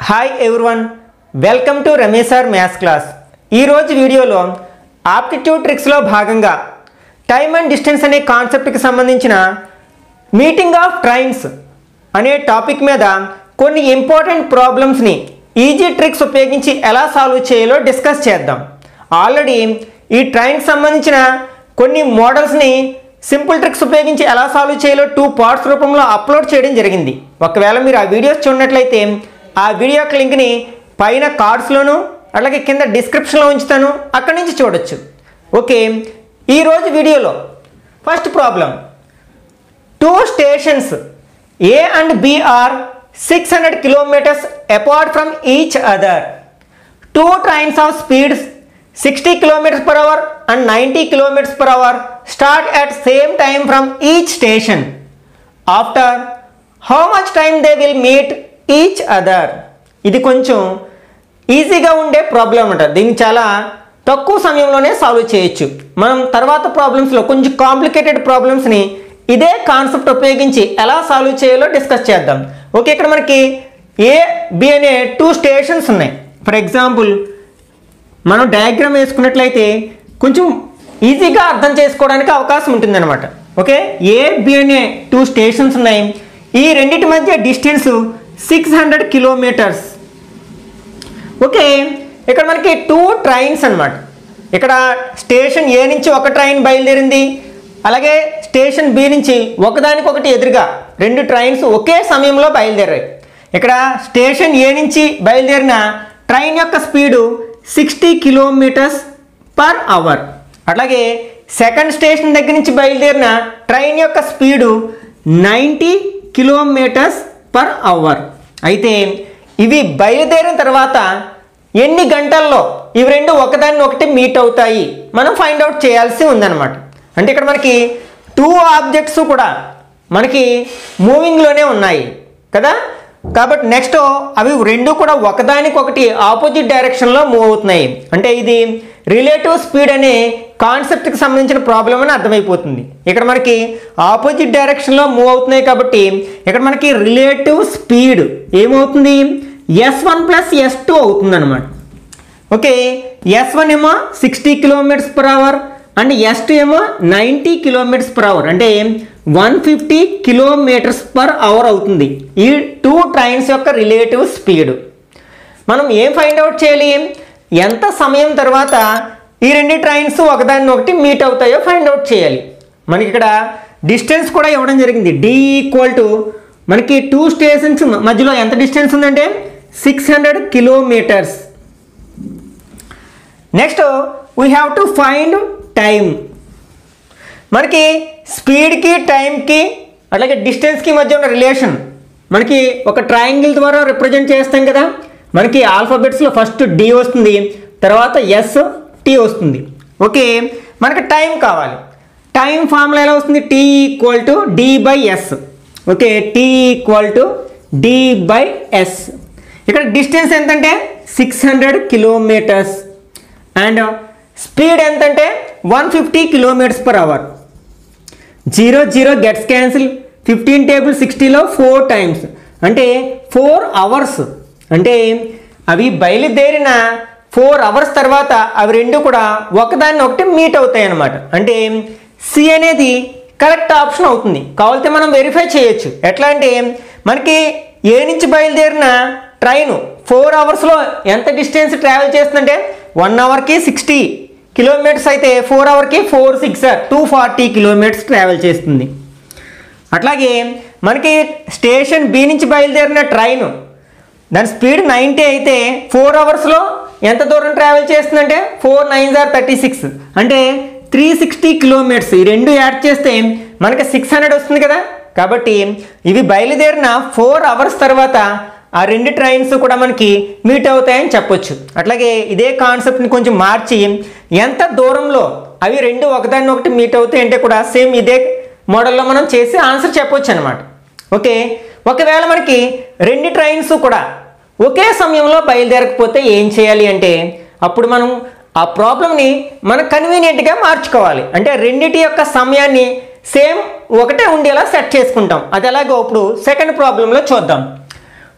Hi everyone welcome to Ramesh sir maths class ఈరోజు వీడియోలో aptitude ట్రిక్స్లో భాగంగా టైమ్ అండ్ డిస్టెన్స్ అనే కాన్సెప్ట్కి సంబంధించిన మీటింగ్ ఆఫ్ ట్రైన్స్ అనే టాపిక్ మీద కొన్ని ఇంపార్టెంట్ ప్రాబ్లమ్స్ని ఈజీ ట్రిక్స్ ఉపయోగించి ఎలా సాల్వ్ చేయాలో డిస్కస్ చేద్దాం ఆల్రెడీ ఈ ట్రైన్కి సంబంధించిన కొన్ని మోడల్స్ని సింపుల్ ట్రిక్స్ ఉపయోగించి ఎలా సాల్వ్ చేయాలో టూ పార్ట్స్ రూపంలో అప్లోడ్ చేయడం జరిగింది ఒకవేళ మీరు ఆ వీడియోస్ చూడనట్లయితే ఆ వీడియో యొక్క లింక్ని పైన కార్డ్స్లోను అలాగే కింద డిస్క్రిప్షన్లో ఉంచుతాను అక్కడి నుంచి చూడొచ్చు ఓకే ఈరోజు వీడియోలో first problem two stations A and B are six hundred kilometres apart from each other two trains of speeds sixty kilometres per hour and ninety kilometres per hour start at same time from each station after how much time they will meet each other ఇది కొంచెం ఈజీగా ఉండే problem అంట దీన్ని చాలా తక్కువ సమయంలోనే solve చేయొచ్చు మనం తర్వాత ప్రాబ్లమ్స్లో కొంచెం కాంప్లికేటెడ్ ప్రాబ్లమ్స్ని ఇదే కాన్సెప్ట్ ఉపయోగించి ఎలా సాల్వ్ చేయాలో డిస్కస్ చేద్దాం ఓకే ఇక్కడ మనకి ఏ బి అనే టూ స్టేషన్స్ ఉన్నాయి ఫర్ ఎగ్జాంపుల్ మనం డయాగ్రామ్ వేసుకున్నట్లయితే కొంచెం ఈజీగా అర్థం చేసుకోవడానికి అవకాశం ఉంటుందన్నమాట ఓకే ఏ బి అనే టూ స్టేషన్స్ ఉన్నాయి ఈ రెండింటి మధ్య distance six hundred kilometres okay ఇక్కడ మనకి టూ ట్రైన్స్ అన్నమాట ఇక్కడ స్టేషన్ ఏ నుంచి ఒక ట్రైన్ బయలుదేరింది అలాగే స్టేషన్ బి నుంచి ఒకదానికొకటి ఎదురుగా రెండు ట్రైన్స్ ఒకే సమయంలో బయలుదేరాయి ఇక్కడ స్టేషన్ ఏ నుంచి బయలుదేరిన ట్రైన్ యొక్క speed sixty kilometres per hour అట్లాగే సెకండ్ స్టేషన్ దగ్గర నుంచి బయలుదేరిన ట్రైన్ యొక్క speed ninety kilometres per hour అయితే ఇవి బయలుదేరిన తర్వాత ఎన్ని గంటల్లో ఇవి రెండు ఒకదాన్ని ఒకటి మీట్ అవుతాయి మనం ఫైండ్ అవుట్ చేయాల్సి ఉందన్నమాట అంటే ఇక్కడ మనకి టూ ఆబ్జెక్ట్స్ కూడా మనకి మూవింగ్లోనే ఉన్నాయి కదా కాబట్టి నెక్స్ట్ అవి రెండు కూడా ఒకదానికొకటి ఆపోజిట్ డైరెక్షన్లో మూవ్ అవుతున్నాయి అంటే ఇది రిలేటివ్ స్పీడ్ అనే కాన్సెప్ట్కి సంబంధించిన ప్రాబ్లం అని అర్థమైపోతుంది ఇక్కడ మనకి ఆపోజిట్ డైరెక్షన్లో మూవ్ అవుతున్నాయి కాబట్టి ఇక్కడ మనకి రిలేటివ్ స్పీడ్ ఏమవుతుంది S one plus S two అవుతుంది అనమాట ఓకే ఎస్ వన్ ఏమో sixty kilometres per hour and S two ఏమో నైంటీ కిలోమీటర్స్ పర్ అవర్ అంటే one fifty kilometres per hour అవుతుంది ఈ టూ ట్రైన్స్ యొక్క రిలేటివ్ స్పీడ్ మనం ఏం ఫైండ్ అవుట్ చేయాలి ఎంత సమయం తర్వాత ఈ రెండు ట్రైన్స్ ఒకదాన్ని ఒకటి మీట్ అవుతాయో ఫైండ్ అవుట్ చేయాలి మనకి ఇక్కడ డిస్టెన్స్ కూడా ఇవ్వడం జరిగింది డి ఈక్వల్ టు మనకి టూ స్టేషన్స్ మధ్యలో ఎంత డిస్టెన్స్ ఉందంటే six hundred kilometres next we have to find time మనకి స్పీడ్కి టైంకి అలాగే డిస్టెన్స్కి మధ్య ఉన్న రిలేషన్ మనకి ఒక ట్రయాంగిల్ ద్వారా రిప్రజెంట్ చేస్తాం కదా మనకి ఆల్ఫాబెట్స్లో ఫస్ట్ డి వస్తుంది తర్వాత ఎస్ టీ వస్తుంది ఓకే మనకి టైం కావాలి టైం ఫార్ములా ఎలా వస్తుంది T equal to D by S okay T equal to D by S ఇక్కడ డిస్టెన్స్ ఎంతంటే six hundred kilometres and speed ఎంతంటే one fifty kilometres per hour zero zero gets cancel fifteen table సిక్స్టీలో four times అంటే four hours అంటే అవి బయలుదేరిన four hours తర్వాత అవి రెండు కూడా ఒకదాన్ని ఒకటి మీట్ అవుతాయి అన్నమాట అంటే సి అనేది కరెక్ట్ ఆప్షన్ అవుతుంది కావాలితే మనం వెరిఫై చేయొచ్చు ఎట్లా అంటే మనకి ఏ నుంచి బయలుదేరిన ట్రైన్ ఫోర్ అవర్స్లో ఎంత డిస్టెన్స్ ట్రావెల్ చేస్తుందంటే వన్ అవర్కి సిక్స్టీ కిలోమీటర్స్ అయితే ఫోర్ అవర్కి four six two forty kilometres travel చేస్తుంది అట్లాగే మనకి స్టేషన్ బి నుంచి బయలుదేరిన ట్రైన్ దాని స్పీడ్ నైంటీ అయితే ఫోర్ అవర్స్లో ఎంత దూరం ట్రావెల్ చేస్తుందంటే ఫోర్ నైన్ జార్ థర్టీ సిక్స్ అంటే త్రీ సిక్స్టీ కిలోమీటర్స్ ఈ రెండు యాడ్ చేస్తే మనకి సిక్స్ హండ్రెడ్ వస్తుంది కదా కాబట్టి ఇవి బయలుదేరిన ఫోర్ అవర్స్ తర్వాత ఆ రెండు ట్రైన్స్ కూడా మనకి మీట్ అవుతాయని చెప్పొచ్చు అట్లాగే ఇదే కాన్సెప్ట్ని కొంచెం మార్చి ఎంత దూరంలో అవి రెండు ఒకదాన్ని ఒకటి మీట్ అవుతాయి అంటే కూడా సేమ్ ఇదే మోడల్లో మనం చేసి ఆన్సర్ చెప్పొచ్చు అనమాట ఓకే ఒకవేళ మనకి రెండు ట్రైన్స్ కూడా ఒకే సమయంలో బయలుదేరకపోతే ఏం చేయాలి అంటే అప్పుడు మనం ఆ ప్రాబ్లమ్ని మనం కన్వీనియంట్గా మార్చుకోవాలి అంటే రెండిటి యొక్క సమయాన్ని సేమ్ ఒకటే ఉండేలా సెట్ చేసుకుంటాం అది ఎలాగో ఇప్పుడు సెకండ్ ప్రాబ్లంలో చూద్దాం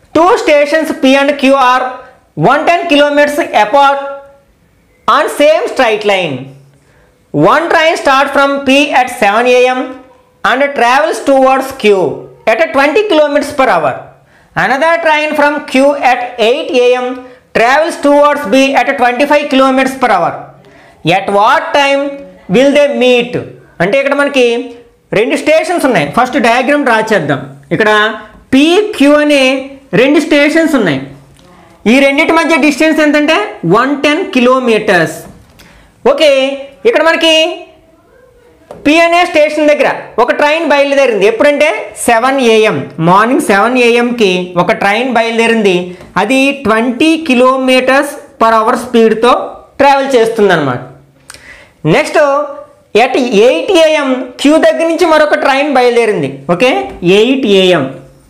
two stations P and Q are one ten kilometres apart on same straight line One train starts from P at 7 am and travels towards Q at a 20 km per hour. Another train from Q at 8 am travels towards B at a 25 km per hour. At what time will they meet? అంటే ఇక్కడ మనకి రెండు stations ఉన్నాయి first diagram draw చేద్దాం ఇక్కడ P Q అనే రెండు stations ఉన్నాయి ఈ రెండింటి మధ్య డిస్టెన్స్ ఎంతంటే వన్ టెన్ కిలోమీటర్స్ ఓకే ఇక్కడ మనకి పి అనే స్టేషన్ దగ్గర ఒక ట్రైన్ బయలుదేరింది ఎప్పుడంటే సెవెన్ ఏఎం మార్నింగ్ సెవెన్ ఏఎంకి ఒక ట్రైన్ బయలుదేరింది అది ట్వంటీ కిలోమీటర్స్ పర్ అవర్ స్పీడ్తో ట్రావెల్ చేస్తుంది అనమాట next at eight AM Q దగ్గర నుంచి మరొక ట్రైన్ బయలుదేరింది ఓకే ఎయిట్ ఏఎం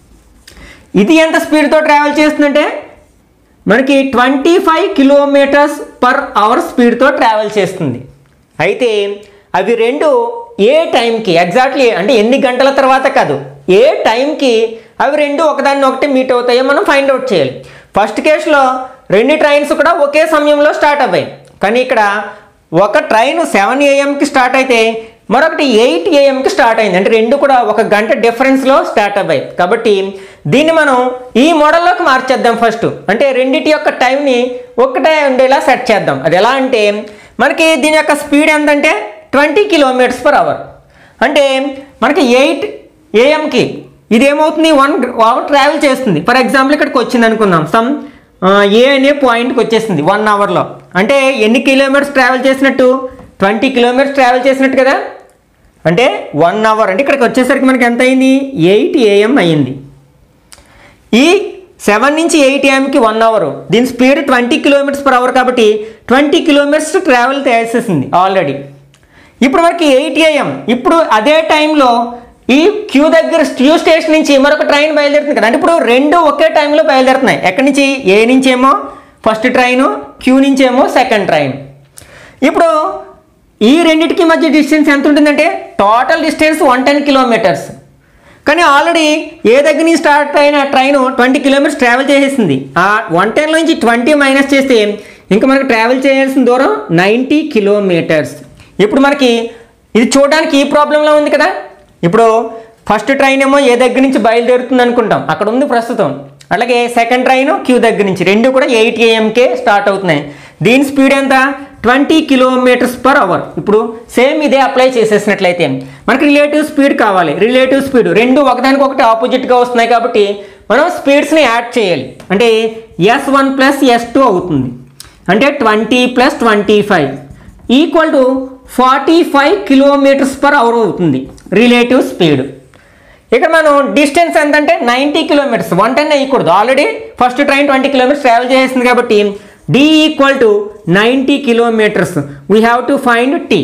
ఇది ఎంత స్పీడ్తో ట్రావెల్ చేస్తుందంటే మనకి twenty five kilometres per hour స్పీడ్తో ట్రావెల్ చేస్తుంది అయితే అవి రెండు ఏ టైంకి ఎగ్జాక్ట్లీ అంటే ఎన్ని గంటల తర్వాత కాదు ఏ టైంకి అవి రెండు ఒకదాన్ని ఒకటి మీట్ అవుతాయో మనం ఫైండ్ అవుట్ చేయాలి ఫస్ట్ కేసులో రెండు ట్రైన్స్ కూడా ఒకే సమయంలో స్టార్ట్ అవ్వాయి కానీ ఇక్కడ ఒక ట్రైన్ సెవెన్ ఏఎంకి స్టార్ట్ అయితే మరొకటి ఎయిట్ ఏఎంకి స్టార్ట్ అయింది అంటే రెండు కూడా ఒక గంట డిఫరెన్స్లో స్టార్ట్ అవ్వాయి కాబట్టి దీన్ని మనం ఈ మోడల్లోకి మార్చేద్దాం ఫస్ట్ అంటే రెండింటి యొక్క టైంని ఒక్కటే ఉండేలా సెట్ చేద్దాం అది ఎలా అంటే మనకి దీని యొక్క స్పీడ్ ఎంతంటే ట్వంటీ కిలోమీటర్స్ పర్ అవర్ అంటే మనకి ఎయిట్ ఏఎంకి ఇది ఏమవుతుంది వన్ అవర్ ట్రావెల్ చేస్తుంది ఫర్ ఎగ్జాంపుల్ ఇక్కడికి వచ్చింది అనుకుందాం సమ్ ఏ అనే పాయింట్కి వచ్చేసింది వన్ అవర్లో అంటే ఎన్ని కిలోమీటర్స్ ట్రావెల్ చేసినట్టు ట్వంటీ కిలోమీటర్స్ ట్రావెల్ చేసినట్టు కదా అంటే వన్ అవర్ అంటే ఇక్కడికి వచ్చేసరికి మనకి ఎంత అయింది ఎయిట్ ఏఎం అయ్యింది ఈ సెవెన్ నుంచి ఎయిట్ ఏఎంకి వన్ అవర్ దీని speed twenty kilometres per hour కాబట్టి ట్వంటీ కిలోమీటర్స్ ట్రావెల్ చేసేసింది ఆల్రెడీ ఇప్పుడు మనకి ఎయిట్ ఏఎం ఇప్పుడు అదే టైంలో ఈ క్యూ దగ్గర క్యూ స్టేషన్ నుంచి మరొక ట్రైన్ బయలుదేరుతుంది కదా అంటే ఇప్పుడు రెండు ఒకే టైంలో బయలుదేరుతున్నాయి ఎక్కడి నుంచి ఏ నుంచి ఏమో ఫస్ట్ ట్రైను క్యూ నుంచి ఏమో సెకండ్ ట్రైన్ ఇప్పుడు ఈ రెండింటికి మధ్య డిస్టెన్స్ ఎంత ఉంటుందంటే total distance one ten kilometres కానీ ఆల్రెడీ ఏ దగ్గర నుంచి స్టార్ట్ అయిన ట్రైన్ ట్వంటీ కిలోమీటర్స్ ట్రావెల్ చేసేసింది ఆ వన్ టెన్లో నుంచి ట్వంటీ మైనస్ చేస్తే ఇంకా మనకి ట్రావెల్ చేయాల్సిన దూరం నైంటీ కిలోమీటర్స్ ఇప్పుడు మనకి ఇది చూడడానికి ఈ ప్రాబ్లంలో ఉంది కదా ఇప్పుడు ఫస్ట్ ట్రైన్ ఏమో ఏ దగ్గర నుంచి బయలుదేరుతుంది అనుకుంటాం అక్కడ ఉంది ప్రస్తుతం అలాగే సెకండ్ ట్రైన్ క్యూ దగ్గర నుంచి రెండు కూడా ఎయిట్ ఏఎంకే స్టార్ట్ అవుతున్నాయి దీని స్పీడ్ ఎంత ట్వంటీ కిలోమీటర్స్ పర్ అవర్ ఇప్పుడు సేమ్ ఇదే అప్లై చేసేసినట్లయితే మనకి రిలేటివ్ స్పీడ్ కావాలి రిలేటివ్ స్పీడ్ రెండు ఒకదానికి ఒకటి ఆపోజిట్గా వస్తున్నాయి కాబట్టి మనం స్పీడ్స్ని యాడ్ చేయాలి అంటే S one plus S two అవుతుంది అంటే twenty plus twenty five equal to forty five kilometres per hour అవుతుంది రిలేటివ్ స్పీడ్ ఇక్కడ మనం డిస్టెన్స్ ఎంతంటే నైంటీ కిలోమీటర్స్ వన్ టెన్ అయ్యకూడదు already first train twenty kilometres travel చేసింది కాబట్టి D equal to ninety kilometres we have to find T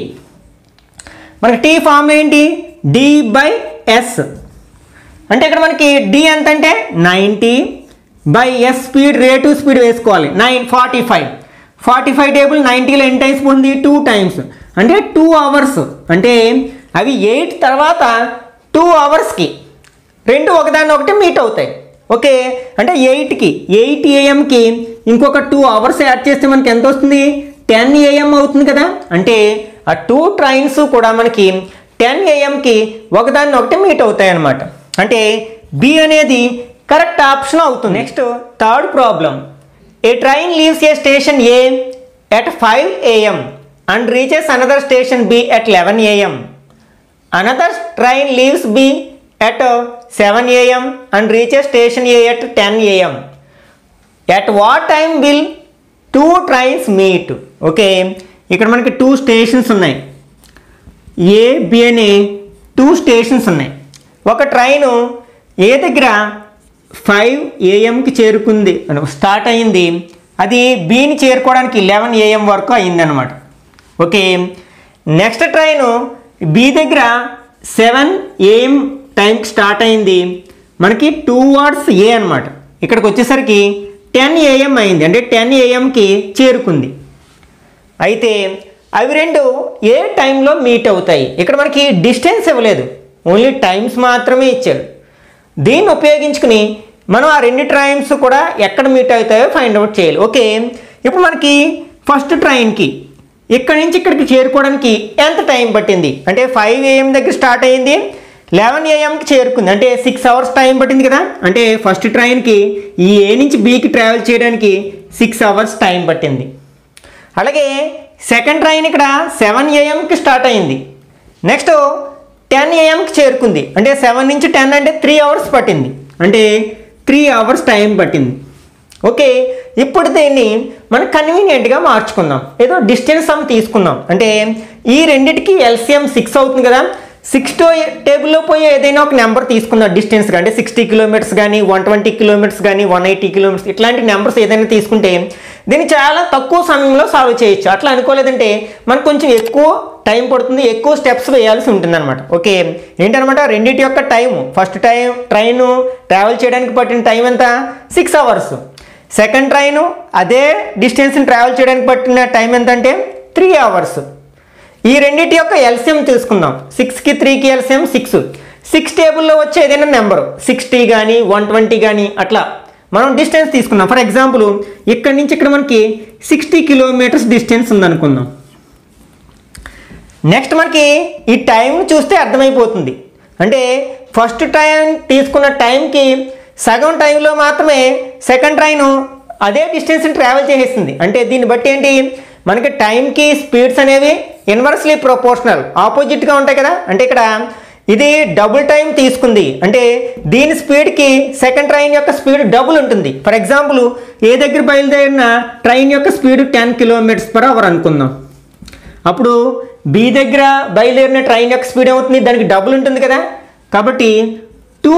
మనకి T form ఏంటి D by S అంటే ఇక్కడ మనకి డి ఎంత అంటే ninety by S speed rate speed వేసుకోవాలి nine forty five forty five table నైంటీలో ఎన్ని టైమ్స్ ఉంది టూ టైమ్స్ అంటే టూ అవర్స్ అంటే అవి ఎయిట్ తర్వాత టూ అవర్స్కి రెండు ఒకదాన్ని ఒకటి మీట్ అవుతాయి ఓకే అంటే ఎయిట్కి ఎయిట్ ఏఎంకి ఇంకొక టూ అవర్స్ యాడ్ చేస్తే మనకి ఎంత వస్తుంది టెన్ ఏఎం అవుతుంది కదా అంటే ఆ టూ ట్రైన్స్ కూడా మనకి టెన్ ఏఎంకి ఒకదాన్ని ఒకటి మీట్ అవుతాయి అన్నమాట అంటే బి అనేది కరెక్ట్ ఆప్షన్ అవుతుంది next third problem a train leaves a station A at five AM and reaches another station B at eleven AM another train leaves B at seven AM and reaches station A at ten AM at what time will two trains meet okay ఇక్కడ మనకి two stations ఉన్నాయి A B అనే two stations ఉన్నాయి ఒక train ఏ దగ్గర five ఏఎంకి చేరుకుంది start అయింది అది బీని చేరుకోవడానికి లెవెన్ ఏఎం వరకు అయిందనమాట ఓకే నెక్స్ట్ ట్రైను బి దగ్గర సెవెన్ ఏఎం టైంకి స్టార్ట్ అయింది మనకి టూ అవర్స్ ఏ అనమాట ఇక్కడికి వచ్చేసరికి టెన్ ఏఎం అయింది అంటే టెన్ ఏఎంకి చేరుకుంది అయితే అవి రెండు ఏ టైంలో మీట్ అవుతాయి ఇక్కడ మనకి డిస్టెన్స్ ఇవ్వలేదు ఓన్లీ టైమ్స్ మాత్రమే ఇచ్చాడు దీన్ని ఉపయోగించుకుని మనం ఆ రెండు ట్రైన్స్ కూడా ఎక్కడ మీట్ అవుతాయో ఫైండ్ అవుట్ చేయాలి ఓకే ఇప్పుడు మనకి ఫస్ట్ ట్రైన్కి ఇక్కడ నుంచి ఇక్కడికి చేరుకోవడానికి ఎంత టైం పట్టింది అంటే ఫైవ్ ఏఎం దగ్గర స్టార్ట్ అయ్యింది లెవెన్ ఏఎంకి చేరుకుంది అంటే సిక్స్ అవర్స్ టైం పట్టింది కదా అంటే ఫస్ట్ ట్రైన్కి ఈ ఏ నుంచి బీకి ట్రావెల్ చేయడానికి సిక్స్ అవర్స్ టైం పట్టింది అలాగే సెకండ్ ట్రైన్ ఇక్కడ సెవెన్ ఏఎంకి స్టార్ట్ అయింది నెక్స్ట్ టెన్ ఏఎంకి చేరుకుంది అంటే సెవెన్ నుంచి టెన్ అంటే త్రీ అవర్స్ పట్టింది అంటే త్రీ అవర్స్ టైం పట్టింది ఓకే ఇప్పుడు దీన్ని మనం కన్వీనియంట్గా మార్చుకుందాం ఏదో డిస్టెన్స్ సమ్ తీసుకుందాం అంటే ఈ రెండిటికి ఎల్సిఎం సిక్స్ అవుతుంది కదా సిక్స్ టు టేబుల్లో పోయి ఏదైనా ఒక నెంబర్ తీసుకుందాం డిస్టెన్స్ అంటే సిక్స్టీ కిలోమీటర్స్ కానీ వన్ ట్వంటీ కిలోమీటర్స్ కానీ వన్ ఎయిటీ కిలోమీటర్స్ ఇట్లాంటి నెంబర్స్ ఏదైనా తీసుకుంటే దీన్ని చాలా తక్కువ సమయంలో సాల్వ్ చేయొచ్చు అట్లా అనుకోలేదంటే మనకు కొంచెం ఎక్కువ టైం పడుతుంది ఎక్కువ స్టెప్స్ వేయాల్సి ఉంటుంది అనమాట ఓకే ఏంటనమాట రెండింటి యొక్క time first time train travel చేయడానికి పట్టిన టైం ఎంత సిక్స్ అవర్స్ సెకండ్ ట్రైన్ అదే డిస్టెన్స్ని ట్రావెల్ చేయడానికి పట్టిన టైం ఎంత అంటే త్రీ అవర్స్ ఈ రెండింటి యొక్క ఎల్సిఎం తీసుకుందాం సిక్స్కి త్రీకి ఎల్సిఎం సిక్స్ సిక్స్ టేబుల్లో వచ్చే ఏదైనా నెంబర్ సిక్స్టీ కానీ వన్ ట్వంటీ కానీ అట్లా మనం డిస్టెన్స్ తీసుకుందాం ఫర్ ఎగ్జాంపుల్ ఇక్కడి నుంచి ఇక్కడ మనకి సిక్స్టీ కిలోమీటర్స్ డిస్టెన్స్ ఉందనుకుందాం నెక్స్ట్ మనకి ఈ టైం చూస్తే అర్థమైపోతుంది అంటే ఫస్ట్ ట్రైన్ తీసుకున్న టైంకి సగం టైంలో మాత్రమే సెకండ్ ట్రైన్ అదే డిస్టెన్స్ని ట్రావెల్ చేసేస్తుంది అంటే దీన్ని బట్టి ఏంటి మనకి టైంకి స్పీడ్స్ అనేవి ఇన్వర్స్లీ ప్రపోర్షనల్ ఆపోజిట్గా ఉంటాయి కదా అంటే ఇక్కడ ఇది డబుల్ టైం తీసుకుంది అంటే దీని స్పీడ్కి సెకండ్ ట్రైన్ యొక్క స్పీడ్ డబుల్ ఉంటుంది ఫర్ ఎగ్జాంపుల్ ఏ దగ్గర బయలుదేరిన ట్రైన్ యొక్క speed ten kilometres per hour అనుకుందాం అప్పుడు బి దగ్గర బయలుదేరిన ట్రైన్ యొక్క స్పీడ్ ఏమవుతుంది దానికి డబుల్ ఉంటుంది కదా కాబట్టి two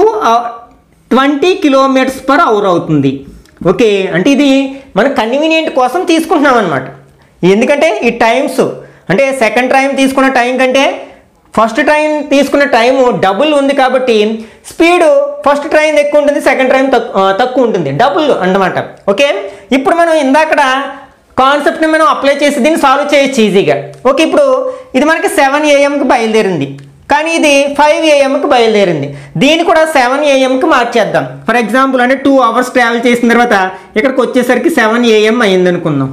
twenty kilometres per hour అవుతుంది ఓకే అంటే ఇది మన కన్వీనియంట్ కోసం తీసుకుంటున్నాం అనమాట ఎందుకంటే ఈ టైమ్స్ అంటే సెకండ్ ట్రైన్ తీసుకున్న టైం కంటే ఫస్ట్ ట్రైన్ తీసుకున్న టైము డబుల్ ఉంది కాబట్టి స్పీడ్ ఫస్ట్ ట్రైన్ ఎక్కువ ఉంటుంది సెకండ్ ట్రైన్ తక్కువ ఉంటుంది డబుల్ అన్నమాట ఓకే ఇప్పుడు మనం ఇందాకడ కాన్సెప్ట్ని మనం అప్లై చేసి దీన్ని సాల్వ్ చేయొచ్చు ఈజీగా ఓకే ఇప్పుడు ఇది మనకి సెవెన్ ఏఎంకి బయలుదేరింది కానీ ఇది ఫైవ్ ఏఎంకి బయలుదేరింది దీన్ని కూడా సెవెన్ ఏఎంకి మార్చేద్దాం ఫర్ ఎగ్జాంపుల్ అంటే టూ అవర్స్ ట్రావెల్ చేసిన తర్వాత ఇక్కడికి వచ్చేసరికి సెవెన్ ఏఎం అయింది అనుకుందాం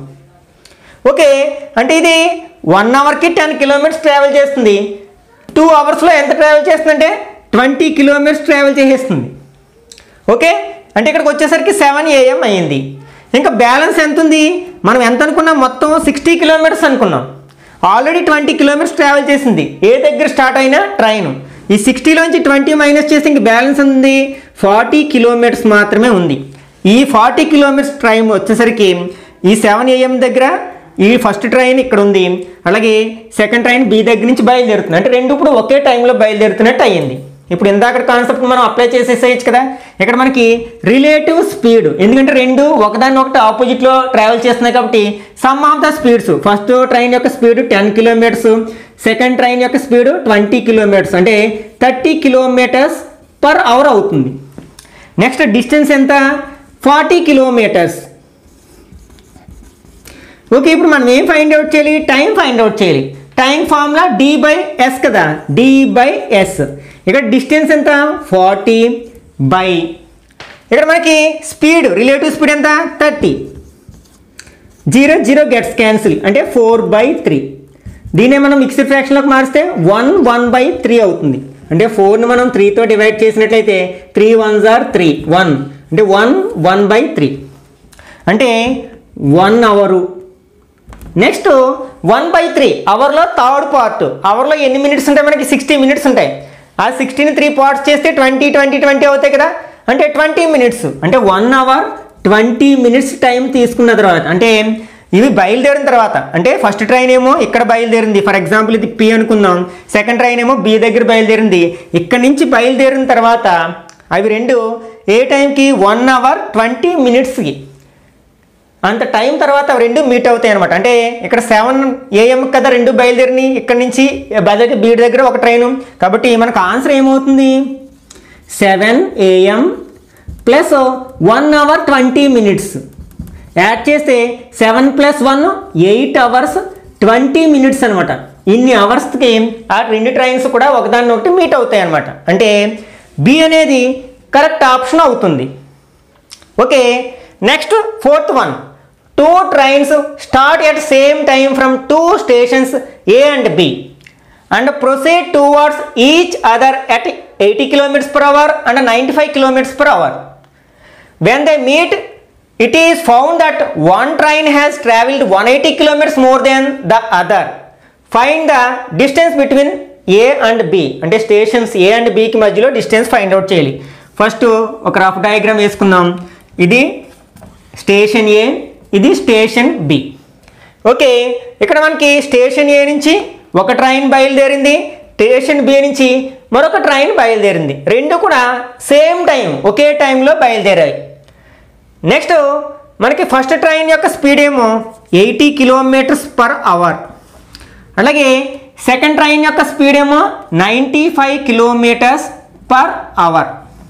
ఓకే అంటే ఇది వన్ అవర్కి టెన్ కిలోమీటర్స్ ట్రావెల్ చేస్తుంది టూ అవర్స్లో ఎంత ట్రావెల్ చేస్తుందంటే ట్వంటీ కిలోమీటర్స్ ట్రావెల్ చేసేస్తుంది ఓకే అంటే ఇక్కడికి వచ్చేసరికి సెవెన్ ఏఎం అయ్యింది ఇంకా బ్యాలెన్స్ ఎంత ఉంది మనం ఎంత అనుకున్నాం మొత్తం సిక్స్టీ కిలోమీటర్స్ అనుకున్నాం ఆల్రెడీ ట్వంటీ కిలోమీటర్స్ ట్రావెల్ చేసింది ఏ దగ్గర స్టార్ట్ అయినా ట్రైన్ ఈ సిక్స్టీలోంచి ట్వంటీ మైనస్ చేస్తే ఇంక బ్యాలెన్స్ ఉంది ఫార్టీ కిలోమీటర్స్ మాత్రమే ఉంది ఈ ఫార్టీ కిలోమీటర్స్ ట్రైన్ వచ్చేసరికి ఈ సెవెన్ ఏఎం దగ్గర ఈ ఫస్ట్ ట్రైన్ ఇక్కడ ఉంది అలాగే సెకండ్ ట్రైన్ బి దగ్గర నుంచి బయలుదేరుతుంది అంటే రెండు ఇప్పుడు ఒకే టైంలో బయలుదేరుతున్నట్టు అయ్యింది ఇప్పుడు ఇందాక కాన్సెప్ట్ మనం అప్లై చేసేసేయచ్చు కదా ఇక్కడ మనకి రిలేటివ్ స్పీడ్ ఎందుకంటే రెండు ఒకదాన్ని ఒకటి ఆపోజిట్లో ట్రావెల్ చేస్తున్నాయి కాబట్టి sum of the speeds first train యొక్క speed ten kilometres second train యొక్క స్పీడ్ ట్వంటీ కిలోమీటర్స్ అంటే థర్టీ కిలోమీటర్స్ పర్ అవర్ అవుతుంది నెక్స్ట్ డిస్టెన్స్ ఎంత ఫార్టీ కిలోమీటర్స్ ఓకే ఇప్పుడు మనం ఏం ఫైండ్ అవుట్ చేయాలి టైం ఫైండ్ అవుట్ చేయాలి time formula D by S కదా డి బై ఎస్ ఇక్కడ డిస్టెన్స్ ఎంత ఫార్టీ బై ఇక్కడ మనకి స్పీడ్ రిలేటివ్ స్పీడ్ ఎంత thirty zero zero gets cancel అంటే ఫోర్ బై త్రీ దీన్నే మనం మిక్స్డ్ ఫ్రాక్షన్లోకి మారిస్తే వన్ వన్ బై త్రీ అవుతుంది అంటే ఫోర్ని మనం త్రీతో డివైడ్ చేసినట్లయితే త్రీ వన్ జార్ త్రీ వన్ అంటే వన్ వన్ బై త్రీ అంటే one hour next one by three అవర్లో థర్డ్ పార్ట్ అవర్లో ఎన్ని మినిట్స్ ఉంటాయి మనకి సిక్స్టీ మినిట్స్ ఉంటాయి ఆ సిక్స్టీని త్రీ పార్ట్స్ చేస్తే ట్వంటీ ట్వంటీ ట్వంటీ అవుతాయి కదా అంటే ట్వంటీ మినిట్స్ అంటే one hour twenty minutes time తీసుకున్న తర్వాత అంటే ఇవి బయలుదేరిన తర్వాత అంటే ఫస్ట్ ట్రైన్ ఏమో ఇక్కడ బయలుదేరింది ఫర్ ఎగ్జాంపుల్ ఇది పి అనుకుందాం సెకండ్ ట్రైన్ ఏమో బి దగ్గర బయలుదేరింది ఇక్కడ నుంచి బయలుదేరిన తర్వాత అవి రెండు ఏ టైంకి వన్ అవర్ ట్వంటీ మినిట్స్కి అంత టైం తర్వాత అవి రెండు మీట్ అవుతాయి అనమాట అంటే ఇక్కడ సెవెన్ ఏఎం కదా రెండు బయలుదేరిని ఇక్కడ నుంచి బయలుదేరి బీడ్ దగ్గర ఒక ట్రైను కాబట్టి మనకు ఆన్సర్ ఏమవుతుంది seven AM plus one hour twenty minutes add చేస్తే seven plus one eight hours twenty minutes అనమాట ఇన్ని అవర్స్కి ఆ రెండు ట్రైన్స్ కూడా ఒకదాన్ని ఒకటి మీట్ అవుతాయి అనమాట అంటే బి అనేది కరెక్ట్ ఆప్షన్ అవుతుంది okay next fourth one two trains start at same time from two stations A and B and proceed towards each other at eighty kilometres per hour and ninety five kilometres per hour when they meet it is found that one train has traveled 180 kilometers more than the other find the distance between a and b అంటే stations A and బికి మధ్యలో distance find out చేయాలి first ఒక rough diagram వేసుకుందాం ఇది station ఏ ఇది station B okay ఇక్కడ మనకి స్టేషన్ ఏ నుంచి ఒక ట్రైన్ బయలుదేరింది స్టేషన్ బి నుంచి మరొక ట్రైన్ బయలుదేరింది రెండు కూడా సేమ్ టైం ఒకే టైంలో బయలుదేరాయి నెక్స్ట్ మనకి ఫస్ట్ ట్రైన్ యొక్క స్పీడ్ ఏమో ఎయిటీ కిలోమీటర్స్ పర్ అవర్ అలాగే సెకండ్ ట్రైన్ యొక్క స్పీడ్ ఏమో ninety five kilometres per hour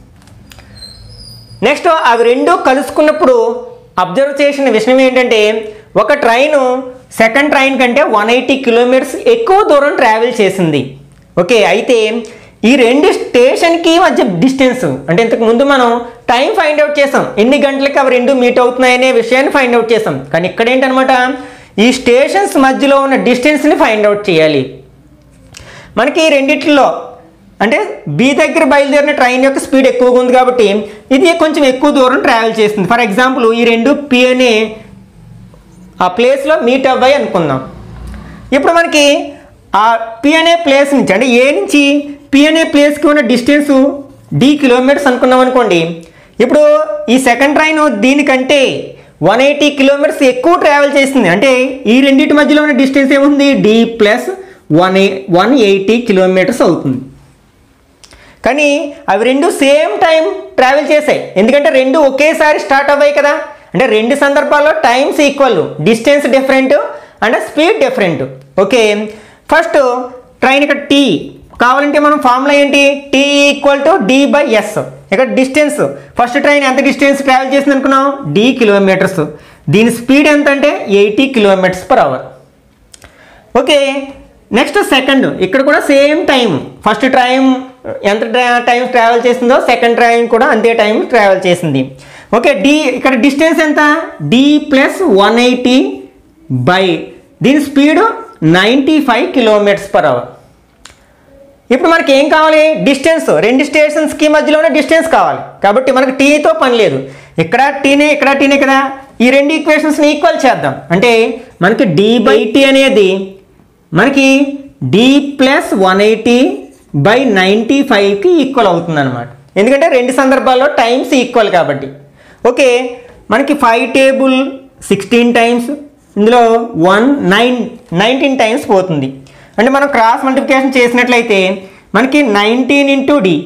next అవి రెండు కలుసుకున్నప్పుడు అబ్జర్వ్ చేసిన విషయం ఏంటంటే ఒక ట్రైను సెకండ్ ట్రైన్ కంటే వన్ ఎయిటీ కిలోమీటర్స్ ఎక్కువ దూరం ట్రావెల్ చేసింది ఓకే అయితే ఈ రెండు స్టేషన్కి మధ్య డిస్టెన్స్ అంటే ఇంతకు ముందు మనం టైం ఫైండ్ అవుట్ చేసాం ఎన్ని గంటలకి అవి రెండు మీట్ అవుతున్నాయనే విషయాన్ని ఫైండ్ అవుట్ చేసాం కానీ ఇక్కడ ఏంటనమాట ఈ స్టేషన్స్ మధ్యలో ఉన్న డిస్టెన్స్ని ఫైండ్ అవుట్ చేయాలి మనకి ఈ రెండిట్లో అంటే బి దగ్గర బయలుదేరిన ట్రైన్ యొక్క స్పీడ్ ఎక్కువగా ఉంది కాబట్టి ఇది కొంచెం ఎక్కువ దూరం ట్రావెల్ చేస్తుంది ఫర్ ఎగ్జాంపుల్ ఈ రెండు పి అనే ఆ ప్లేస్లో మీట్ అవ్వాయి అనుకుందాం ఇప్పుడు మనకి ఆ పి అనే ప్లేస్ నుంచి అంటే ఏ నుంచి పి అనే ప్లేస్కి ఉన్న డిస్టెన్స్ డి కిలోమీటర్స్ అనుకున్నాం అనుకోండి ఇప్పుడు ఈ సెకండ్ ట్రైన్ దీనికంటే వన్ ఎయిటీ కిలోమీటర్స్ ఎక్కువ ట్రావెల్ చేసింది అంటే ఈ రెండింటి మధ్యలో ఉన్న డిస్టెన్స్ ఏముంది D plus one one eighty kilometres అవుతుంది కానీ అవి రెండు సేమ్ టైం ట్రావెల్ చేసాయి ఎందుకంటే రెండు ఒకేసారి స్టార్ట్ అవ్వాయి కదా అంటే రెండు సందర్భాల్లో times equal distance different and speed different okay first train ఇక్కడ టీ కావాలంటే మనం ఫార్ములా ఏంటి T equal to D by S ఇక్కడ డిస్టెన్స్ ఫస్ట్ ట్రైన్ ఎంత డిస్టెన్స్ ట్రావెల్ చేసింది అనుకున్నాం డి కిలోమీటర్స్ దీని స్పీడ్ ఎంత అంటే eighty kilometres per hour okay next second ఇక్కడ కూడా సేమ్ టైం ఫస్ట్ ట్రైన్ ఎంత టైం ట్రావెల్ చేసిందో సెకండ్ ట్రైన్ కూడా అంతే టైం ట్రావెల్ చేసింది ఓకే డి ఇక్కడ డిస్టెన్స్ ఎంత D plus one eighty by దీని speed ninety five kilometres per hour ఇప్పుడు మనకి ఏం కావాలి డిస్టెన్స్ రెండు స్టేషన్స్కి మధ్యలోనే డిస్టెన్స్ కావాలి కాబట్టి మనకి టీతో పని లేదు ఇక్కడ టీనే ఇక్కడ టీనే కదా ఈ రెండు ఈక్వేషన్స్ని ఈక్వల్ చేద్దాం అంటే మనకి డి బై టీ అనేది మనకి D plus one eighty by ninety ఫైవ్కి ఈక్వల్ అవుతుంది అనమాట ఎందుకంటే రెండు సందర్భాల్లో టైమ్స్ ఈక్వల్ కాబట్టి ఓకే మనకి ఫైవ్ టేబుల్ సిక్స్టీన్ టైమ్స్ ఇందులో వన్ నైన్ నైన్టీన్ టైమ్స్ పోతుంది అంటే మనం క్రాస్ మల్టిప్లికేషన్ చేసినట్లయితే మనకి nineteen into D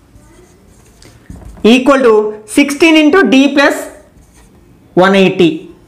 equal to sixteen into D plus one eighty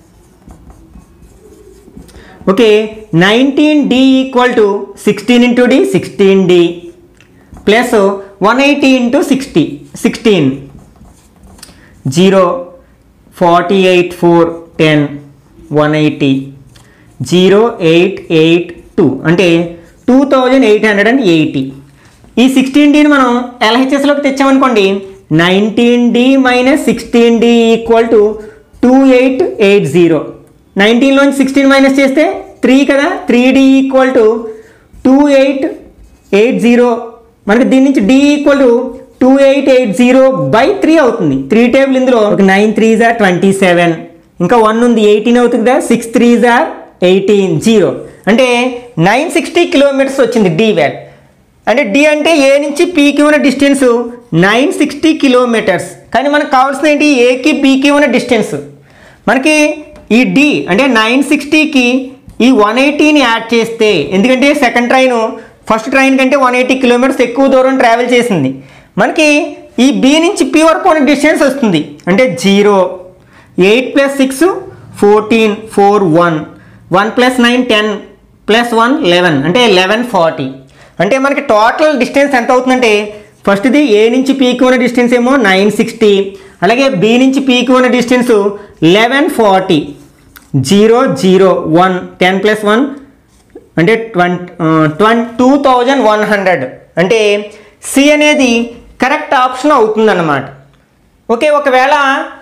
okay nineteen D equal to sixteen into D sixteen D plus one eighty into sixty sixteen zero forty eight four ten one eighty zero eight eight two అంటే two thousand eight hundred and eighty ఈ sixteen డీని మనం ఎల్హెచ్ఎస్లోకి తెచ్చామనుకోండి nineteen D minus sixteen D equal to two eight eight zero నైన్టీన్లోంచి sixteen minus చేస్తే three కదా three D equal to two eight eight zero మనకి దీని నుంచి D equal to two eight eight zero by three అవుతుంది three table ఇందులో ఒక nine three జార్ ట్వంటీ సెవెన్ ఇంకా వన్ ఉంది ఎయిటీన్ అవుతుంది కదా సిక్స్ త్రీ జార్ ఎయిటీన్ జీరో అంటే నైన్ సిక్స్టీ కిలోమీటర్స్ వచ్చింది డి వ్యాల్ అంటే డి అంటే ఏ నుంచి పీకి ఉన్న డిస్టెన్స్ నైన్ సిక్స్టీ కిలోమీటర్స్ కానీ మనకు కావాల్సింది ఏంటి ఏకి బీకి ఉన్న డిస్టెన్స్ మనకి ఈ డి అంటే నైన్ సిక్స్టీకి ఈ వన్ ఎయిటీని యాడ్ చేస్తే ఎందుకంటే సెకండ్ ట్రైన్ ఫస్ట్ ట్రైన్ కంటే వన్ ఎయిటీ కిలోమీటర్స్ ఎక్కువ దూరం ట్రావెల్ చేసింది మనకి ఈ బి నుంచి పి వరకు ఉన్న డిస్టెన్స్ వస్తుంది అంటే zero eight plus six fourteen four one one plus nine ten plus one eleven అంటే లెవెన్ ఫార్టీ అంటే మనకి టోటల్ డిస్టెన్స్ ఎంత అవుతుందంటే ఫస్ట్ది ఏ నుంచి పీకి ఉన్న డిస్టెన్స్ ఏమో నైన్ సిక్స్టీ అలాగే బి నుంచి పీకి ఉన్న distance eleven forty zero zero one ten plus one అంటే ట్వంటీ ట్వం టూ థౌజండ్ వన్ హండ్రెడ్ అంటే సి అనేది కరెక్ట్ ఆప్షన్ అవుతుందన్నమాట ఓకే ఒకవేళ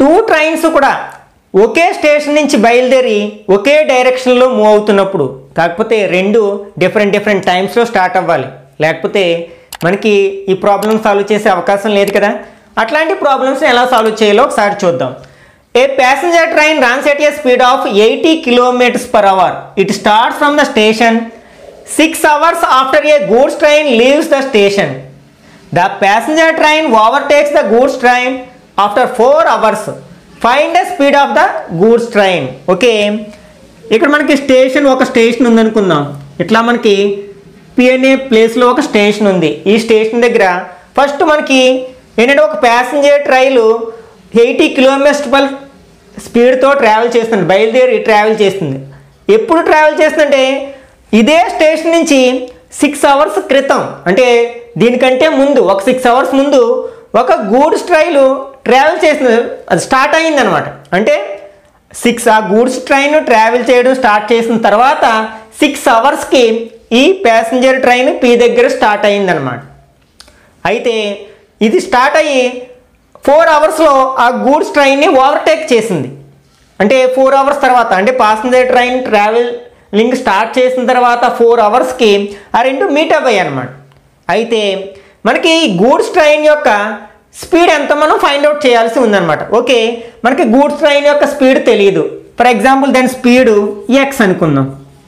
టూ ట్రైన్స్ కూడా ఒకే స్టేషన్ నుంచి బయలుదేరి ఒకే డైరెక్షన్లో మూవ్ అవుతున్నప్పుడు కాకపోతే రెండు డిఫరెంట్ డిఫరెంట్ టైమ్స్లో స్టార్ట్ అవ్వాలి లేకపోతే మనకి ఈ ప్రాబ్లమ్ సాల్వ్ చేసే అవకాశం లేదు కదా అట్లాంటి ప్రాబ్లమ్స్ ఎలా సాల్వ్ చేయాలో ఒకసారి చూద్దాం a passenger train runs at a speed of eighty kilometres per hour it start from the station six hours after a goods train leaves the station the passenger train overtakes the goods train after four hours find the speed of the goods train okay ఇక్కడ మనకి station ఒక station ఉందనుకుందాం ఇట్లా మనకి PNA ప్లేస్లో ఒక station ఉంది ఈ స్టేషన్ దగ్గర ఫస్ట్ మనకి ఏంటంటే ఒక ప్యాసింజర్ ట్రైలు ఎయిటీ కిలోమీటర్స్ పర్ స్పీడ్తో ట్రావెల్ చేస్తుంది బయలుదేరి ట్రావెల్ చేస్తుంది ఎప్పుడు ట్రావెల్ చేస్తుందంటే ఇదే స్టేషన్ నుంచి సిక్స్ అవర్స్ క్రితం అంటే దీనికంటే ముందు ఒక సిక్స్ అవర్స్ ముందు ఒక గూడ్స్ ట్రైలు ట్రావెల్ చేసింది అది స్టార్ట్ అయిందనమాట అంటే సిక్స్ ఆ గూడ్స్ ట్రైన్ ట్రావెల్ చేయడం స్టార్ట్ చేసిన తర్వాత సిక్స్ అవర్స్కి ఈ ప్యాసింజర్ ట్రైన్ పీ దగ్గర స్టార్ట్ అయిందనమాట అయితే ఇది స్టార్ట్ అయ్యి ఫోర్ అవర్స్లో ఆ గూడ్స్ ట్రైన్ని ఓవర్టేక్ చేసింది అంటే ఫోర్ అవర్స్ తర్వాత అంటే పాసింజర్ ట్రైన్ ట్రావెలింగ్ స్టార్ట్ చేసిన తర్వాత ఫోర్ అవర్స్కి ఆ రెండు మీట్ అయ్యాయి అనమాట అయితే మనకి ఈ గూడ్స్ ట్రైన్ యొక్క స్పీడ్ ఎంత మనం ఫైండ్ అవుట్ చేయాల్సి ఉందన్నమాట ఓకే మనకి గూడ్స్ ట్రైన్ యొక్క స్పీడ్ తెలియదు ఫర్ ఎగ్జాంపుల్ దాని స్పీడు ఎక్స్ అనుకుందాం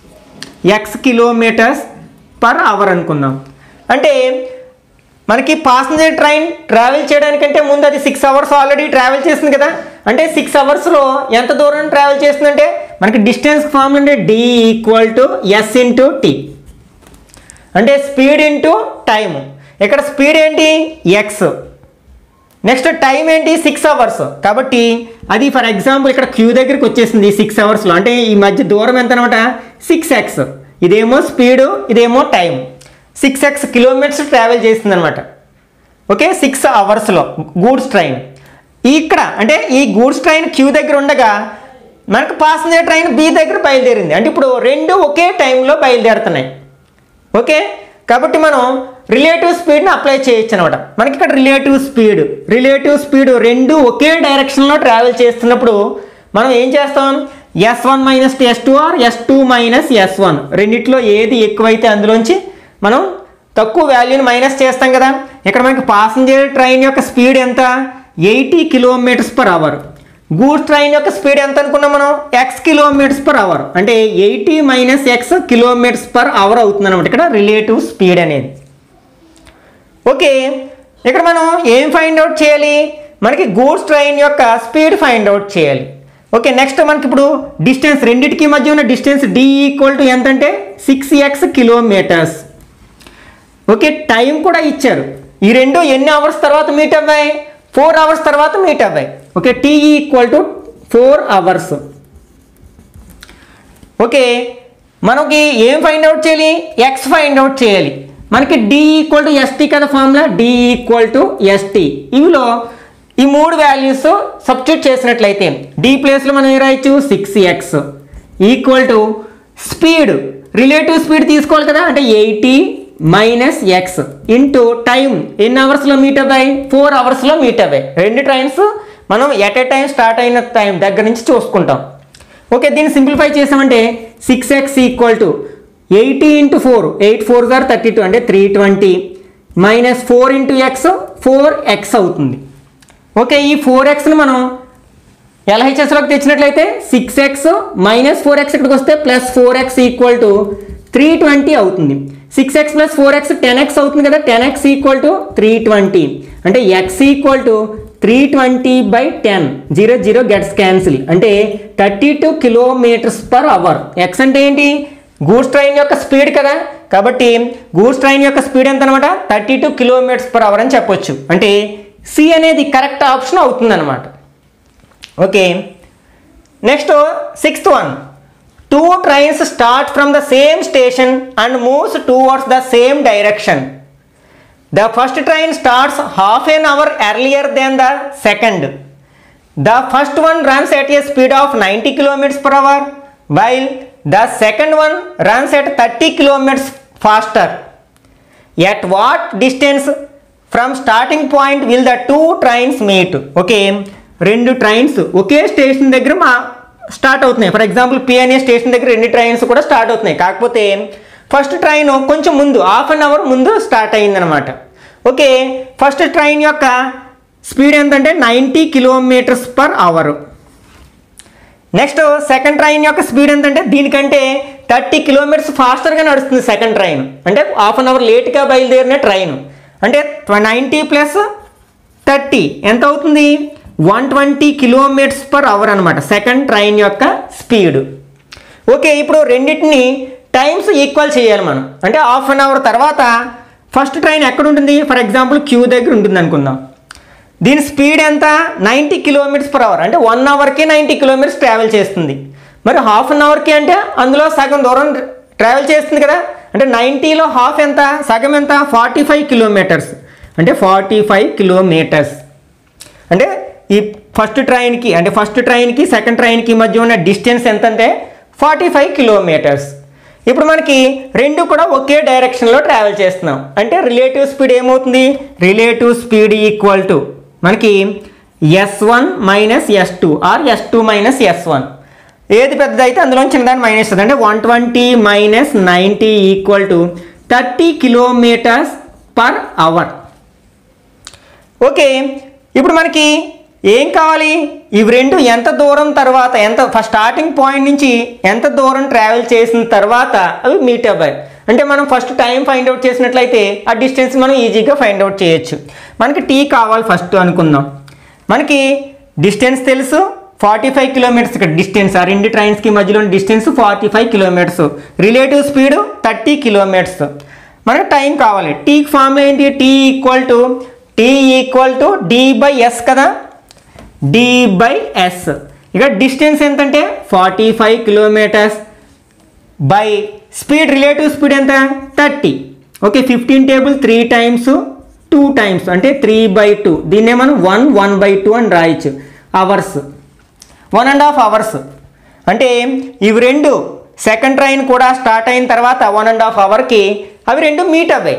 ఎక్స్ కిలోమీటర్స్ పర్ అవర్ అనుకుందాం అంటే మనకి పాసింజర్ ట్రైన్ ట్రావెల్ చేయడానికంటే ముందు అది సిక్స్ అవర్స్ ఆల్రెడీ ట్రావెల్ చేసింది కదా అంటే సిక్స్ అవర్స్లో ఎంత దూరం ట్రావెల్ చేస్తుందంటే మనకి డిస్టెన్స్ ఫార్ములా అంటే D equal to S into T అంటే స్పీడ్ ఇంటూ టైము ఇక్కడ స్పీడ్ ఏంటి ఎక్స్ నెక్స్ట్ టైం ఏంటి సిక్స్ అవర్స్ కాబట్టి అది ఫర్ ఎగ్జాంపుల్ ఇక్కడ క్యూ దగ్గరికి వచ్చేసింది సిక్స్ అవర్స్లో అంటే ఈ మధ్య దూరం ఎంత అనమాట సిక్స్ ఎక్స్ ఇదేమో స్పీడు ఇదేమో time six X kilometres travel చేస్తుంది అనమాట ఓకే సిక్స్ అవర్స్లో గూడ్స్ ట్రైన్ ఇక్కడ అంటే ఈ గూడ్స్ ట్రైన్ క్యూ దగ్గర ఉండగా మనకు పాసింజర్ ట్రైన్ బి దగ్గర బయలుదేరింది అంటే ఇప్పుడు రెండు ఒకే టైంలో బయలుదేరుతున్నాయి ఓకే కాబట్టి మనం రిలేటివ్ స్పీడ్ని అప్లై చేయొచ్చు అనమాట మనకి ఇక్కడ రిలేటివ్ స్పీడ్ రిలేటివ్ స్పీడ్ రెండు ఒకే డైరెక్షన్లో ట్రావెల్ చేస్తున్నప్పుడు మనం ఏం చేస్తాం S one minus S two or S two minus S one రెండిట్లో ఏది ఎక్కువైతే అందులోంచి మనం తక్కువ వాల్యూని మైనస్ చేస్తాం కదా ఇక్కడ మనకి పాసింజర్ ట్రైన్ యొక్క స్పీడ్ ఎంత eighty kilometres per hour goods train యొక్క స్పీడ్ ఎంత అనుకున్నాం మనం ఎక్స్ కిలోమీటర్స్ పర్ అవర్ అంటే eighty minus X kilometres per hour అవుతుంది అనమాట ఇక్కడ రిలేటివ్ స్పీడ్ అనేది ఓకే ఇక్కడ మనం ఏం ఫైండ్ అవుట్ చేయాలి మనకి గూడ్స్ ట్రైన్ యొక్క స్పీడ్ ఫైండ్ అవుట్ చేయాలి ఓకే నెక్స్ట్ మనకి ఇప్పుడు డిస్టెన్స్ రెండింటికి మధ్య ఉన్న డిస్టెన్స్ డి ఈక్వల్ టు ఎంత అంటే six X kilometres okay time కూడా ఇచ్చారు ఈ రెండు ఎన్ని అవర్స్ తర్వాత మీట్ అవ్వాయి ఫోర్ అవర్స్ తర్వాత మీట్ అవ్వాయి okay T equal to four hours okay మనకి ఏం ఫైండ్ అవుట్ చేయాలి ఎక్స్ ఫైండ్ అవుట్ చేయాలి మనకి డి ఈక్వల్ టు ఎస్టీ కదా formula D equal to ST ఇవిలో ఈ మూడు వాల్యూస్ సబ్స్టిట్యూట్ చేసినట్లయితే డి ప్లేస్లో మనం ఏం రాయొచ్చు six X equal to speed relative speed తీసుకోవాలి కదా అంటే eighty minus X into time ఎన్ని అవర్స్లో మీట్ అవ్వాయి ఫోర్ అవర్స్లో మీట్ అవ్వాయి రెండు ట్రైన్స్ మనం ఎట్ ఏ టైం స్టార్ట్ అయిన టైం దగ్గర నుంచి చూసుకుంటాం ఓకే దీన్ని సింప్లిఫై చేసామంటే six X equal to eighty into four eight four గారు థర్టీ టూ అంటే three twenty minus four into X four X అవుతుంది ఓకే ఈ ఫోర్ ఎక్స్ని మనం ఎల్హెచ్ఎస్లోకి తెచ్చినట్లయితే six X minus four X ఇక్కడికి వస్తే plus four X equal to three twenty అవుతుంది six X plus four X ten X అవుతుంది కదా ten X equal to three twenty అంటే X equal to three twenty by ten zero zero gets cancel అంటే thirty two kilometres per hour X అంటే ఏంటి goods train యొక్క speed కదా కాబట్టి goods train యొక్క స్పీడ్ ఎంత అనమాట thirty two kilometres per hour అని చెప్పొచ్చు అంటే సి అనేది కరెక్ట్ ఆప్షన్ అవుతుంది అనమాట okay next sixth one two trains start from the same station and moves towards the same direction the first train starts half an hour earlier then the second the first one runs at a speed of ninety kilometres per hour while the second one runs at thirty kilometres faster at what distance from starting point will the two trains meet okay రెండు trains ఒకే station దగ్గర మా start అవుతున్నాయి for example P అనే station దగ్గర రెండు trains కూడా start అవుతున్నాయి కాకపోతే ఫస్ట్ ట్రైన్ కొంచెం ముందు హాఫ్ అన్ అవర్ ముందు స్టార్ట్ అయిందనమాట ఓకే ఫస్ట్ ట్రైన్ యొక్క స్పీడ్ ఎంతంటే ninety kilometres per hour next second train యొక్క స్పీడ్ ఎంతంటే దీనికంటే థర్టీ కిలోమీటర్స్ ఫాస్టర్గా నడుస్తుంది సెకండ్ ట్రైన్ అంటే హాఫ్ అన్ అవర్ లేట్గా బయలుదేరిన ట్రైన్ అంటే నైంటీ ప్లస్ థర్టీ ఎంత అవుతుంది one twenty kilometres per hour అనమాట సెకండ్ ట్రైన్ యొక్క స్పీడ్ ఓకే ఇప్పుడు రెండింటిని టైమ్స్ ఈక్వల్ చేయాలి మనం అంటే హాఫ్ అన్ అవర్ తర్వాత ఫస్ట్ ట్రైన్ ఎక్కడ ఉంటుంది ఫర్ ఎగ్జాంపుల్ క్యూ దగ్గర ఉంటుంది అనుకుందాం దీని స్పీడ్ ఎంత నైంటీ కిలోమీటర్స్ పర్ అవర్ అంటే వన్ అవర్కి నైంటీ కిలోమీటర్స్ ట్రావెల్ చేస్తుంది మరి హాఫ్ అన్ అవర్కి అంటే అందులో సగం దూరం ట్రావెల్ చేస్తుంది కదా అంటే నైంటీలో హాఫ్ ఎంత సగం ఎంత ఫార్టీ ఫైవ్ కిలోమీటర్స్ అంటే ఫార్టీ ఫైవ్ కిలోమీటర్స్ అంటే ఈ ఫస్ట్ ట్రైన్కి అంటే ఫస్ట్ ట్రైన్కి సెకండ్ ట్రైన్కి మధ్య ఉన్న డిస్టెన్స్ ఎంత అంటే ఫార్టీ ఫైవ్ కిలోమీటర్స్ ఇప్పుడు మనకి రెండు కూడా ఒకే డైరెక్షన్లో ట్రావెల్ చేస్తున్నాం అంటే రిలేటివ్ స్పీడ్ ఏమవుతుంది రిలేటివ్ స్పీడ్ ఈక్వల్ టు మనకి S one minus S two or S two minus S one ఏది పెద్దదైతే అందులో చిన్నదాన్ని మైనస్ అవుతుంది అంటే one twenty minus ninety equal to thirty kilometres per hour okay ఇప్పుడు మనకి ఏం కావాలి ఇవి రెండు ఎంత దూరం తర్వాత ఎంత ఫస్ట్ స్టార్టింగ్ పాయింట్ నుంచి ఎంత దూరం ట్రావెల్ చేసిన తర్వాత అవి మీట్ అవ్వాలి అంటే మనం ఫస్ట్ టైం ఫైండ్ అవుట్ చేసినట్లయితే ఆ డిస్టెన్స్ మనం ఈజీగా ఫైండ్ అవుట్ చేయొచ్చు మనకి టీ కావాలి ఫస్ట్ అనుకుందాం మనకి డిస్టెన్స్ తెలుసు ఫార్టీ ఫైవ్ కిలోమీటర్స్ ఇక్కడ డిస్టెన్స్ ఆ రెండు ట్రైన్స్కి మధ్యలో distance forty five kilometres relative speed thirty kilometres మనకి టైం కావాలి టీకి ఫార్ములా ఏంటి T equal to T equal to D by S కదా డి బై ఎస్ ఇక డిస్టెన్స్ ఎంతంటే forty five kilometres by speed relative speed ఎంత thirty okay fifteen table three times two times అంటే three by two దీన్నే మనం one one by two అని రాయొచ్చు hours one and half hours అంటే ఇవి రెండు సెకండ్ ట్రైన్ కూడా స్టార్ట్ అయిన తర్వాత వన్ అండ్ హాఫ్ అవర్కి అవి రెండు మీట్ అవ్వాయి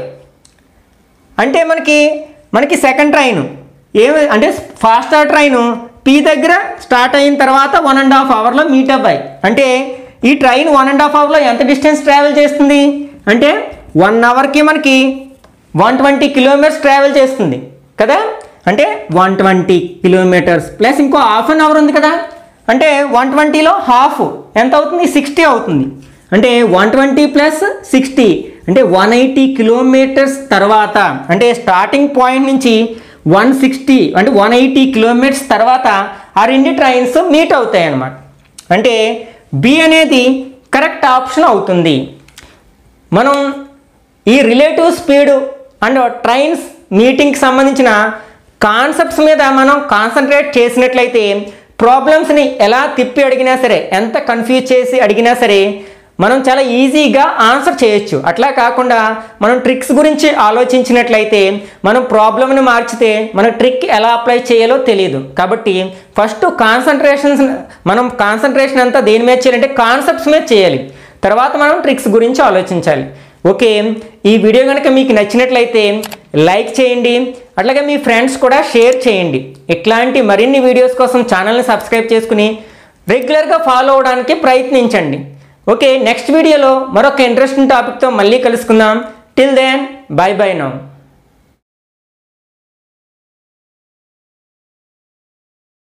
అంటే మనకి మనకి సెకండ్ ట్రైన్ ఏమి అంటే ఫాస్టర్ ట్రైన్ పీ దగ్గర స్టార్ట్ అయిన తర్వాత వన్ అండ్ హాఫ్ అవర్లో మీట్ అవ్వాయి అంటే ఈ ట్రైన్ వన్ అండ్ హాఫ్ అవర్లో ఎంత డిస్టెన్స్ ట్రావెల్ చేస్తుంది అంటే వన్ అవర్కి మనకి వన్ ట్వంటీ కిలోమీటర్స్ ట్రావెల్ చేస్తుంది కదా అంటే వన్ ట్వంటీ కిలోమీటర్స్ ప్లస్ ఇంకో హాఫ్ అన్ అవర్ ఉంది కదా అంటే వన్ ట్వంటీలో హాఫ్ ఎంత అవుతుంది సిక్స్టీ అవుతుంది అంటే వన్ ట్వంటీ ప్లస్ సిక్స్టీ అంటే వన్ ఎయిటీ కిలోమీటర్స్ తర్వాత అంటే స్టార్టింగ్ పాయింట్ నుంచి వన్ సిక్స్టీ అంటే వన్ ఎయిటీ కిలోమీటర్స్ తర్వాత ఆ రెండు ట్రైన్స్ మీట్ అవుతాయి అన్నమాట అంటే బి అనేది కరెక్ట్ ఆప్షన్ అవుతుంది మనం ఈ రిలేటివ్ స్పీడ్ అండ్ ట్రైన్స్ మీటింగ్కి సంబంధించిన కాన్సెప్ట్స్ మీద మనం కాన్సన్ట్రేట్ చేసినట్లయితే ప్రాబ్లమ్స్ని ఎలా తిప్పి అడిగినా సరే ఎంత కన్ఫ్యూజ్ చేసి అడిగినా సరే మనం చాలా ఈజీగా ఆన్సర్ చేయొచ్చు అట్లా కాకుండా మనం ట్రిక్స్ గురించి ఆలోచించినట్లయితే మనం ప్రాబ్లమ్ని మార్చితే మన ట్రిక్ ఎలా అప్లై చేయాలో తెలియదు కాబట్టి ఫస్ట్ కాన్సన్ట్రేషన్స్ మనం కాన్సన్ట్రేషన్ అంతా దేని మీద చేయాలంటే కాన్సెప్ట్స్ మీద చేయాలి తర్వాత మనం ట్రిక్స్ గురించి ఆలోచించాలి ఓకే ఈ వీడియో కనుక మీకు నచ్చినట్లయితే లైక్ చేయండి అట్లాగే మీ ఫ్రెండ్స్ కూడా షేర్ చేయండి ఇట్లాంటి మరిన్ని వీడియోస్ కోసం ఛానల్ని సబ్స్క్రైబ్ చేసుకుని రెగ్యులర్గా ఫాలో అవడానికి ప్రయత్నించండి ఓకే నెక్స్ట్ వీడియోలో మరొక ఇంట్రెస్టింగ్ టాపిక్తో మళ్ళీ కలుసుకుందాం till then bye bye now